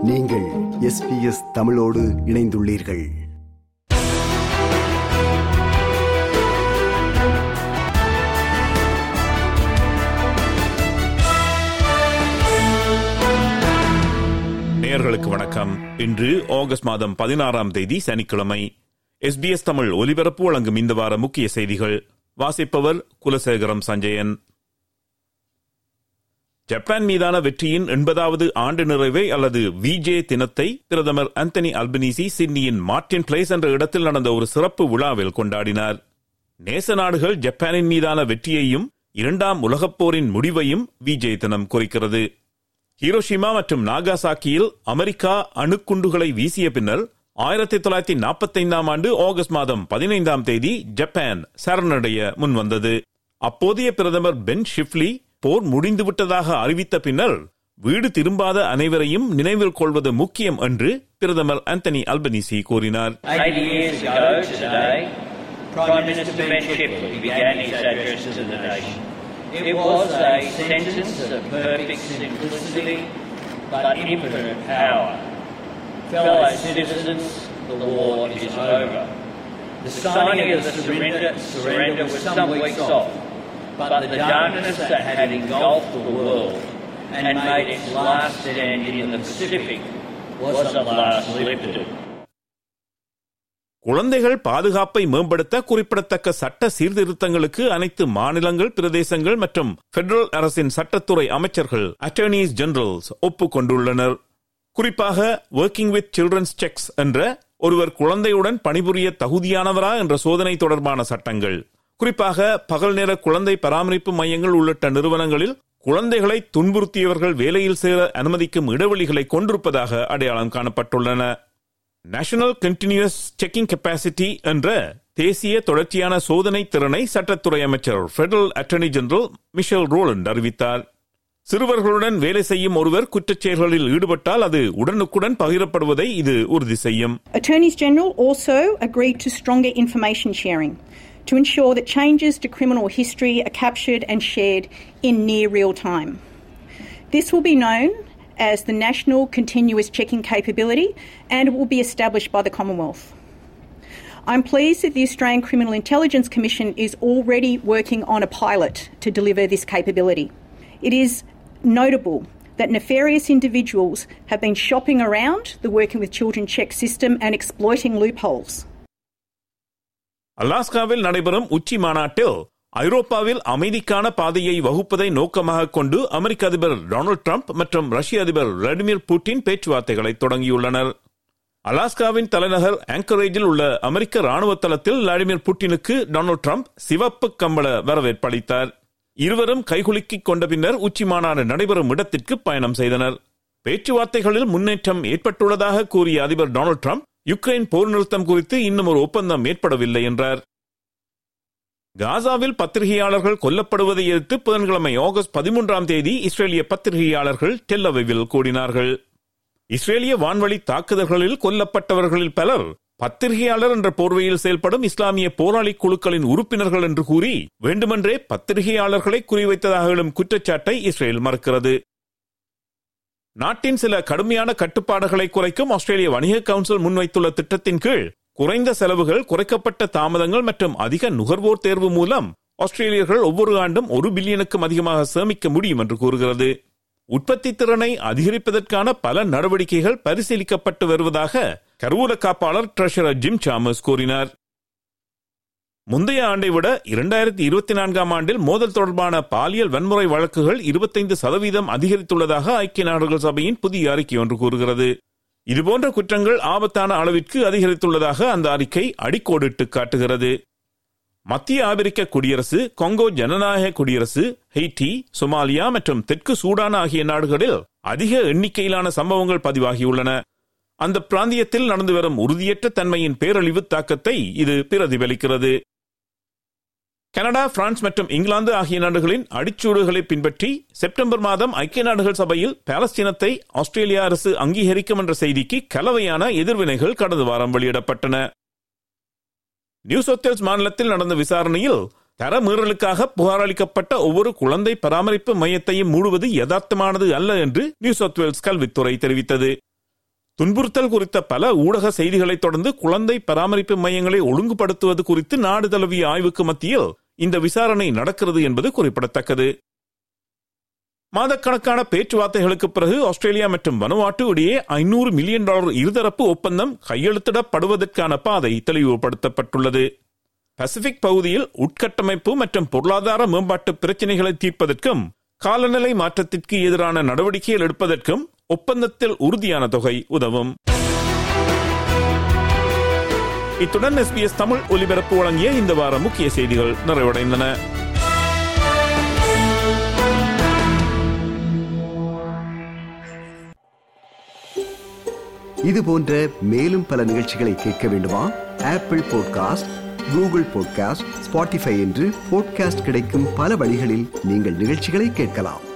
நீங்கள் எஸ்பிஎஸ் தமிழோடு இணைந்துள்ளீர்கள் நேயர்களுக்கு வணக்கம் இன்று ஆகஸ்ட் மாதம் பதினாறாம் தேதி சனிக்கிழமை எஸ்பிஎஸ் தமிழ் ஒலிபரப்பு வழங்கும் இந்த வார முக்கிய செய்திகள் வாசிப்பவர் குலசேகரம் சஞ்சயன் ஜப்பான் மீதான வெற்றியின் எண்பதாவது ஆண்டு நிறைவை அல்லது விஜே தினத்தை பிரதமர் அந்தனி அல்பனீசி சிட்னியின் மார்டின் பிளேஸ் என்ற இடத்தில் நடந்த ஒரு சிறப்பு விழாவில் கொண்டாடினார் நேச நாடுகள் ஜப்பானின் மீதான வெற்றியையும் இரண்டாம் உலகப் போரின் முடிவையும் விஜே தினம் குறிக்கிறது ஹீரோஷிமா மற்றும் நாகாசாக்கியில் அமெரிக்கா அணுக்குண்டுகளை வீசிய பின்னர் ஆயிரத்தி தொள்ளாயிரத்தி நாற்பத்தைந்தாம் ஆண்டு ஆகஸ்ட் மாதம் பதினைந்தாம் தேதி ஜப்பான் சரணடைய முன்வந்தது அப்போதைய பிரதமர் பென் ஷிப்லி போர் முடிந்துவிட்டதாக அறிவித்த பின்னர் வீடு திரும்பாத அனைவரையும் நினைவில் கொள்வது முக்கியம் என்று பிரதமர் அந்தனி அல்பனிசி கூறினார் 80 years ago today, Prime Minister Ben Shipley began his address to the nation. It was a sentence of perfect simplicity but infinite power. Fellow citizens, the war is over. The signing of the surrender, surrender was some weeks off, but the darkness that had engulfed the world and made its last stand in the Pacific was at last lifted. குழந்தைகள் பாதுகாப்பை மேம்படுத்த குறிப்பிடத்தக்க சட்ட சீர்திருத்தங்களுக்கு அனைத்து மாநிலங்கள் பிரதேசங்கள் மற்றும் பெடரல் அரசின் சட்டத்துறை அமைச்சர்கள் அட்டர்னிஸ் ஜெனரல்ஸ் ஒப்புக்கொண்டுள்ளனர் குறிப்பாக ஒர்க்கிங் வித் சில்ட்ரன்ஸ் செக்ஸ் என்ற ஒருவர் குழந்தையுடன் பணிபுரிய தகுதியானவரா என்ற சோதனை தொடர்பான சட்டங்கள் குறிப்பாக பகல் நேர குழந்தை பராமரிப்பு மையங்கள் உள்ளிட்ட நிறுவனங்களில் குழந்தைகளை துன்புறுத்தியவர்கள் வேலையில் சேர அனுமதிக்கும் இடைவெளிகளை கொண்டிருப்பதாக அடையாளம் காணப்பட்டுள்ளன நேஷனல் கண்டினியூஸ் செக்கிங் கெப்பாசிட்டி என்ற தேசிய தொடர்ச்சியான சோதனை திறனை சட்டத்துறை அமைச்சர் federal attorney general Michelle Rowland அறிவித்தார் சிறுவர்களுடன் வேலை செய்யும் ஒருவர் குற்றச் செயல்களில் ஈடுபட்டால் அது உடனுக்குடன் பகிரப்படுவதை இது உறுதி செய்யும் Attorneys General also agreed to stronger information sharing to ensure that changes to criminal history are captured and shared in near real time. This will be known as the National Continuous Checking Capability and it will be established by the Commonwealth. I'm pleased that the Australian Criminal Intelligence Commission is already working on a pilot to deliver this capability. It is notable that nefarious individuals have been shopping around the Working with Children check system and exploiting loopholes. அலாஸ்காவில் நடைபெறும் உச்சி மாநாட்டில் ஐரோப்பாவில் அமைதிக்கான பாதையை வகுப்பதை நோக்கமாக கொண்டு அமெரிக்க அதிபர் Donald Trump மற்றும் ரஷ்ய அதிபர் விளாடிமிர் புட்டின் பேச்சுவார்த்தைகளை தொடங்கியுள்ளனர் அலாஸ்காவின் தலைநகர் ஆங்கரேஜில் உள்ள அமெரிக்க ராணுவ தளத்தில் விளாடிமிர் புட்டினுக்கு டொனால்டு டிரம்ப் சிவப்பு கம்பள வரவேற்பளித்தார் இருவரும் கைகுலுக்கிக் கொண்ட பின்னர் உச்சி மாநாடு நடைபெறும் இடத்திற்கு பயணம் செய்தனர் பேச்சுவார்த்தைகளில் முன்னேற்றம் ஏற்பட்டுள்ளதாக கூறிய அதிபர் டொனால்டு டிரம்ப் யுக்ரைன் போர் நிறுத்தம் குறித்து இன்னும் ஒரு ஒப்பந்தம் ஏற்படவில்லை என்றார் காசாவில் பத்திரிகையாளர்கள் கொல்லப்படுவதை எதிர்த்து புதன்கிழமை ஆகஸ்ட் பதிமூன்றாம் தேதி இஸ்ரேலிய பத்திரிகையாளர்கள் டெல்லவிவில் கூடினார்கள் இஸ்ரேலிய வான்வழி தாக்குதல்களில் கொல்லப்பட்டவர்களில் பலர் பத்திரிகையாளர் என்ற போர்வையில் செயல்படும் இஸ்லாமிய போராளி குழுக்களின் உறுப்பினர்கள் என்று கூறி வேண்டுமென்றே பத்திரிகையாளர்களை குறிவைத்ததாக எழும் குற்றச்சாட்டை இஸ்ரேல் மறுக்கிறது நாட்டின் சில கடுமையான கட்டுப்பாடுகளை குறைக்கும் ஆஸ்திரேலிய வணிக கவுன்சில் முன்வைத்துள்ள திட்டத்தின் கீழ் குறைந்த செலவுகள் குறைக்கப்பட்ட தாமதங்கள் மற்றும் அதிக நுகர்வோர் தேர்வு மூலம் ஆஸ்திரேலியர்கள் ஒவ்வொரு ஆண்டும் ஒரு பில்லியனுக்கும் அதிகமாக சேமிக்க முடியும் என்று கூறுகிறது உற்பத்தி திறனை அதிகரிப்பதற்கான பல நடவடிக்கைகள் பரிசீலிக்கப்பட்டு வருவதாக கருவூல காப்பாளர் ட்ரெஷரர் ஜிம் சாமஸ் கூறினார் முந்தைய ஆண்டை விட இரண்டாயிரத்தி இருபத்தி நான்காம் ஆண்டில் மோதல் தொடர்பான பாலியல் வன்முறை வழக்குகள் இருபத்தைந்து சதவீதம் அதிகரித்துள்ளதாக ஐக்கிய நாடுகள் சபையின் புதிய அறிக்கை ஒன்று கூறுகிறது இதுபோன்ற குற்றங்கள் ஆபத்தான அளவிற்கு அதிகரித்துள்ளதாக அந்த அறிக்கை அடிக்கோடிட்டு காட்டுகிறது மத்திய ஆப்பிரிக்க குடியரசு கொங்கோ ஜனநாயக குடியரசு ஹெய்டி சொமாலியா மற்றும் தெற்கு சூடான் ஆகிய நாடுகளில் அதிக எண்ணிக்கையிலான சம்பவங்கள் பதிவாகியுள்ளன அந்த பிராந்தியத்தில் நடந்து வரும் உறுதியற்ற தன்மையின் பேரழிவு தாக்கத்தை இது பிரதிபலிக்கிறது கனடா பிரான்ஸ் மற்றும் இங்கிலாந்து ஆகிய நாடுகளின் அடிச்சூடுகளை பின்பற்றி செப்டம்பர் மாதம் ஐக்கிய நாடுகள் சபையில் பாலஸ்தீனத்தை ஆஸ்திரேலிய அரசு அங்கீகரிக்கும் என்ற செய்திக்கு கலவையான எதிர்வினைகள் கடந்த வாரம் வெளியிடப்பட்டன நியூ சவுத் மாநிலத்தில் நடந்த விசாரணையில் தர மீறலுக்காக புகார் அளிக்கப்பட்ட ஒவ்வொரு குழந்தை பராமரிப்பு மையத்தையும் மூடுவது யதார்த்தமானது அல்ல என்று நியூ சவுத் வேல்ஸ் கல்வித்துறை தெரிவித்தது துன்புறுத்தல் குறித்த பல ஊடக செய்திகளைத் தொடர்ந்து குழந்தை பராமரிப்பு மையங்களை ஒழுங்குபடுத்துவது குறித்து நாடு தழுவிய ஆய்வுக்கு மத்தியில் இந்த விசாரணை நடக்கிறது என்பது குறிப்பிடத்தக்கது மாதக்கணக்கான பேச்சுவார்த்தைகளுக்கு பிறகு ஆஸ்திரேலியா மற்றும் வனுவாட்டு இடையே ஐநூறு மில்லியன் டாலர் இருதரப்பு ஒப்பந்தம் கையெழுத்திடப்படுவதற்கான பாதை தெளிவுபடுத்தப்பட்டுள்ளது பசிபிக் பகுதியில் உட்கட்டமைப்பு மற்றும் பொருளாதார மேம்பாட்டு பிரச்சினைகளை தீர்ப்பதற்கும் காலநிலை மாற்றத்திற்கு எதிரான நடவடிக்கைகள் எடுப்பதற்கும் ஒப்பந்தத்தில் உறுதியான தொகை உதவும் இத்துடன் எஸ்பிஎஸ் தமிழ் ஒலிபரப்பு வழங்கிய இந்த வார முக்கிய செய்திகள் நிறைவடைந்தன இது போன்ற மேலும் பல நிகழ்ச்சிகளை கேட்க வேண்டுமா Apple podcast Google podcast Spotify என்று பாட்காஸ்ட் கிடைக்கும் பல வழிகளில் நீங்கள் நிகழ்ச்சிகளை கேட்கலாம்